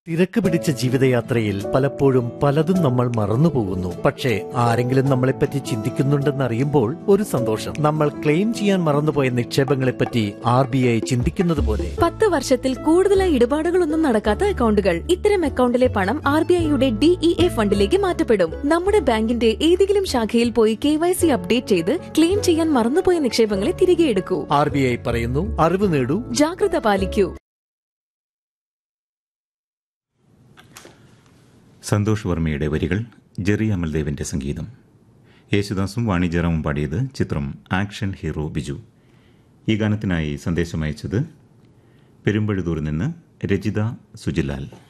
തിരക്ക് പിടിച്ച ജീവിതയാത്രയിൽ പലപ്പോഴും പലതും നമ്മൾ മറന്നുപോകുന്നു പക്ഷേ ആരെങ്കിലും നമ്മളെപ്പറ്റി ചിന്തിക്കുന്നുണ്ടെന്ന് അറിയുമ്പോൾ ഒരു സന്തോഷം നമ്മൾ ക്ലെയിം ചെയ്യാൻ മറന്നുപോയ നിക്ഷേപങ്ങളെപ്പറ്റി ആർ ബി ഐ ചിന്തിക്കുന്നത് പോലെ പത്ത് വർഷത്തിൽ കൂടുതലായി ഇടപാടുകളൊന്നും നടക്കാത്ത അക്കൗണ്ടുകൾ ഇത്തരം അക്കൗണ്ടിലെ പണം ആർ ബി ഐയുടെ ഡിഇഎ ഫണ്ടിലേക്ക് മാറ്റപ്പെടും നമ്മുടെ ബാങ്കിന്റെ ഏതെങ്കിലും ശാഖയിൽ പോയി കെ വൈ സി അപ്ഡേറ്റ് ചെയ്ത് ക്ലെയിം ചെയ്യാൻ മറന്നുപോയ നിക്ഷേപങ്ങളെ തിരികെ എടുക്കൂ ആർ ബി ഐ പറയുന്നു അറിവ് നേടൂ ജാഗ്രത പാലിക്കൂ സന്തോഷ് വർമ്മയുടെ വരികൾ ജെറി അമൽദേവിന്റെ സംഗീതം യേശുദാസും വാണിജ്യറാമും പാടിയത് ചിത്രം ആക്ഷൻ ഹീറോ ബിജു ഈ ഗാനത്തിനായി സന്ദേശം അയച്ചത് പെരുമ്പഴുതൂരിൽ നിന്ന് രജിത സുജിലാൽ